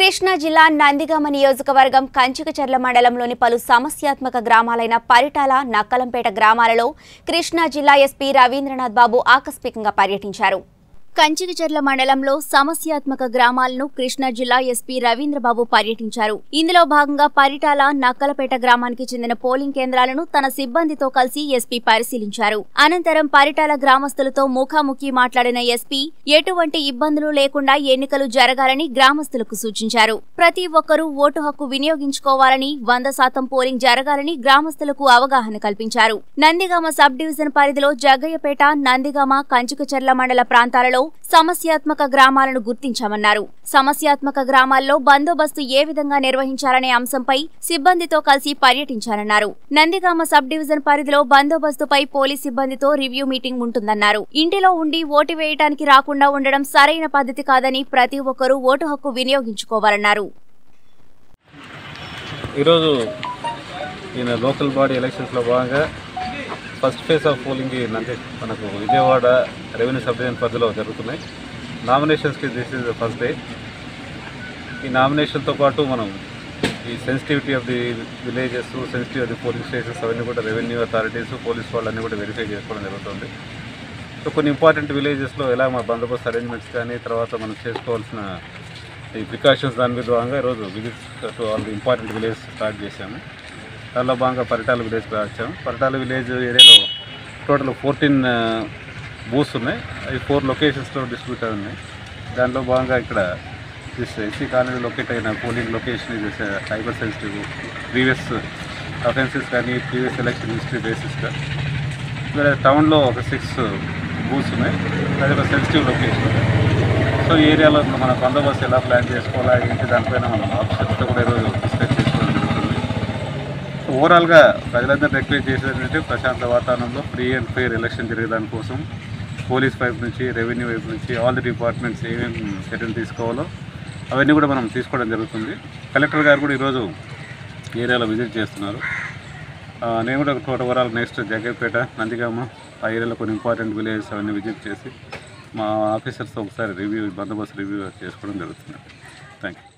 కృష్ణా జిల్లా నందిగామ నియోజకవర్గం కంచికచర్ల మండలంలోని పలు సమస్యాత్మక గ్రామాలైన పరిటాల నక్కలంపేట గ్రామాలలో కృష్ణా జిల్లా ఎస్పీ రవీంద్రనాథ్ బాబు ఆకస్మికంగా పర్యటించారు కంచికచర్ల మండలంలో సమస్యాత్మక గ్రామాలను కృష్ణా జిల్లా ఎస్పీ రవీంద్రబాబు పర్యటించారు ఇందులో భాగంగా పరిటాల నక్కలపేట గ్రామానికి చెందిన పోలింగ్ కేంద్రాలను తన సిబ్బందితో కలిసి ఎస్పీ పరిశీలించారు అనంతరం పరిటాల గ్రామస్తులతో ముఖాముఖి మాట్లాడిన ఎస్పీ ఎటువంటి ఇబ్బందులు లేకుండా ఎన్నికలు జరగాలని గ్రామస్తులకు సూచించారు ప్రతి ఒక్కరూ ఓటు హక్కు వినియోగించుకోవాలని వంద శాతం పోలింగ్ జరగాలని గ్రామస్తులకు అవగాహన కల్పించారు నందిగామ సబ్ డివిజన్ పరిధిలో జగ్గయ్యపేట నందిగామ కంచుకచర్ల మండల ప్రాంతాలలో సమస్యాత్మక గ్రామాలను గుర్తించామన్నారు సమస్యాత్మక గ్రామాల్లో బందోబస్తు ఏ విధంగా నిర్వహించాలనే అంశంపై సిబ్బందితో కలిసి పర్యటించారన్నారు నందిగామ సబ్ డివిజన్ పరిధిలో బందోబస్తుపై పోలీస్ సిబ్బందితో రివ్యూ మీటింగ్ ఉంటుందన్నారు ఇంటిలో ఉండి ఓటు వేయడానికి రాకుండా ఉండడం సరైన పద్ధతి కాదని ప్రతి ఒక్కరూ ఓటు హక్కు వినియోగించుకోవాలన్నారు ఈరోజు ఈయన లోకల్ బాడీ ఎలక్షన్స్లో భాగంగా ఫస్ట్ ఫేజ్ ఆఫ్ పోలింగ్ నంది మనకు విజయవాడ రెవెన్యూ సబ్ డివిజన్ పరిధిలో జరుగుతున్నాయి నామినేషన్స్కి దిస్ ఇస్ ఫస్ట్ డే ఈ నామినేషన్తో పాటు మనం ఈ sensitivity of the villages sensitive of the polling stations అవన్నీ కూడా రెవెన్యూ అథారిటీస్ పోలీస్ వాళ్ళన్నీ కూడా వెరిఫై చేసుకోవడం జరుగుతుంది సో కొన్ని ఇంపార్టెంట్ విలేజెస్లో ఎలా మా బందోబస్తు అరేంజ్మెంట్స్ కానీ తర్వాత మనం చేసుకోవాల్సిన ఈ ప్రికాషన్స్ దాని మీద భాగంగా ఈరోజు visits to all the important village start చేశాము దానిలో భాగంగా పరిటాల విలేజ్ వచ్చాము పరిటాల విలేజ్ ఏరియాలో టోటల్ ఫోర్టీన్ బూత్స్ ఉన్నాయి అవి ఫోర్ లొకేషన్స్లో డిస్ట్రిబ్యూట్ అయి ఉన్నాయి దానిలో భాగంగా ఇక్కడ దిస్ ఎస్సీ కాలనీ లొకేట్ అయిన పోలింగ్ లొకేషన్ ఇది హైపర్ సెన్సిటివ్ ప్రీవియస్ అఫెన్సెస్ కానీ ప్రీవియస్ ఎలక్షన్ హిస్టరీ బేసిస్గా ఇక్కడ టౌన్లో ఒక సిక్స్ బూత్స్ ఉన్నాయి అది ఒక సెన్సిటివ్ లొకేషన్ సో ఈ ఏరియాలో మన బందోబస్తు ఎలా ప్లాన్ చేసుకోవాలా ఏంటి దానిపైన మనం ఆఫీసర్స్తో కూడా ఈరోజు డిస్కస్ చేసుకోవడం జరుగుతుంది ఓవరాల్గా ప్రజలందరూ రిక్వెస్ట్ చేసేది ఏంటంటే ప్రశాంత వాతావరణంలో ఫ్రీ అండ్ ఫెయిర్ ఎలక్షన్ జరిగేదాని కోసం పోలీస్ వైపు నుంచి రెవెన్యూ వైపు నుంచి ఆల్ ది డిపార్ట్మెంట్స్ ఏమేమి చర్యలు తీసుకోవాలో అవన్నీ కూడా మనం తీసుకోవడం జరుగుతుంది కలెక్టర్ గారు కూడా ఈరోజు ఏరియాలో విజిట్ చేస్తున్నారు ఆ, నేను కూడా total overall next Jaggapeta Nandigama ఆ ఏరియాలో కొన్ని ఇంపార్టెంట్ విలేజెస్ అవన్నీ విజిట్ చేసి మా ఆఫీసర్స్తో ఒకసారి రివ్యూ బందోబస్తు రివ్యూ చేసుకోవడం జరుగుతుంది థ్యాంక్ యూ